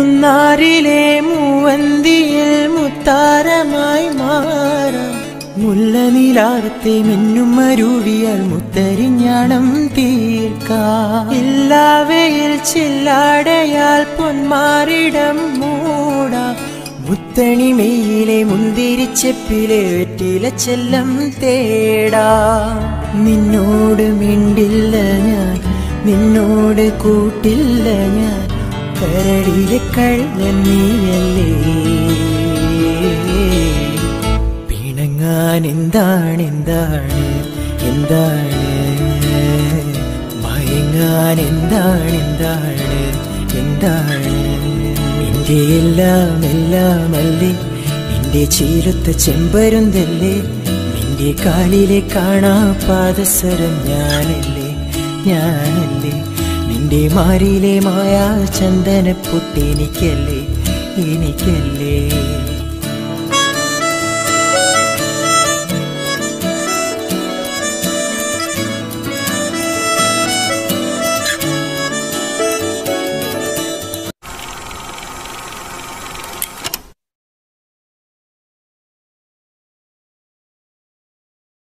മുന്നാറിലെ മൂവന്തിയിൽ മുത്താരമായി മാറാം മുല്ലനീലാവത്തെ മിന്നും മരുവിയാൽ മുത്തരിഞ്ഞാണം തീർക്കാം ഇല്ലാവയിൽ ചില്ലാടയാൽ പൊന്മാറിടം മൂടാം മുത്തണിമയിലെ മുന്തിരിച്ചെപ്പിലെ വെറ്റില ചെല്ലം തേടാ നിന്നോട് മിണ്ടില്ല ഞാൻ നിന്നോട് കൂട്ടില്ല ഞാൻ കരടിലെ കള്ളൻ നീയല്ലേ പിണങ്ങാൻ എന്താണ് എന്താണ് എന്താണ് മയങ്ങാൻ എന്താണ് എന്താണ് എന്താണ് നിന്റെ എല്ലാം എല്ലാം അല്ലേ നിന്റെ ചീരത്ത ചെമ്പരുന്തല്ലേ നിന്റെ കാലിലെ കാണാ പാദസരം ഞാനല്ലേ ഞാനല്ലേ നിന്റെ മാറിയിലെ മായാ ചന്ദന പൊട്ടെനിക്കല്ലേ എനിക്കല്ലേ